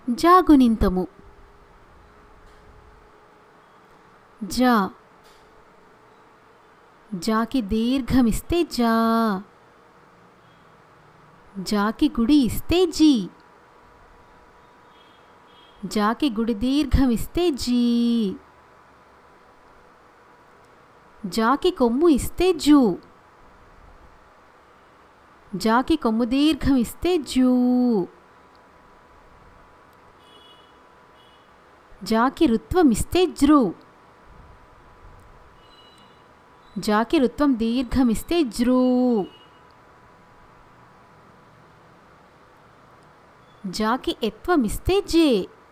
జాగునింతము జా జాకి దీర్ఘమిస్తే జా జాకి గుడి ఇస్తే జీ జాకి గుడి దీర్ఘమిస్తే జీ జాకి కొమ్ము ఇస్తే జూ జాకి కొమ్ము దీర్ఘం ఇస్తే జూ జాకి రుత్వం ఇస్తే జృ జాకి రుత్వం దీర్ఘమిస్తే జృ జాకి ఎత్వం ఇస్తే జే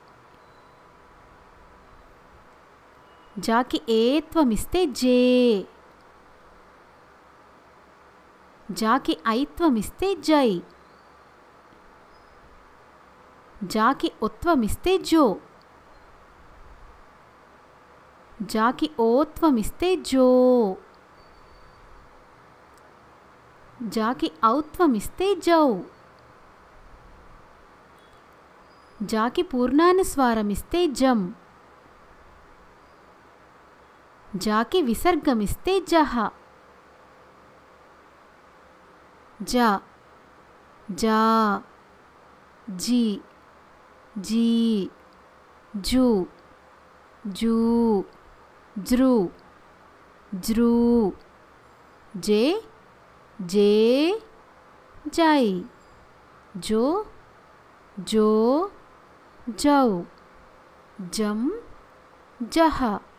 జాకి ఏత్వం ఇస్తే జే జాకి ఐత్వం ఇస్తే జై జాకి ఒత్వం ఇస్తే జో జాకి ఓత్వం ఇస్తే జో జాకి ఔత్వం ఇస్తే జౌ జాకి పూర్ణానుస్వారం ఇస్తే జం జాకి విసర్గమిస్తే జహ జా జా జీ జీ జూ జూ జృ జృ జే జే జై జో జో జౌ జం జహ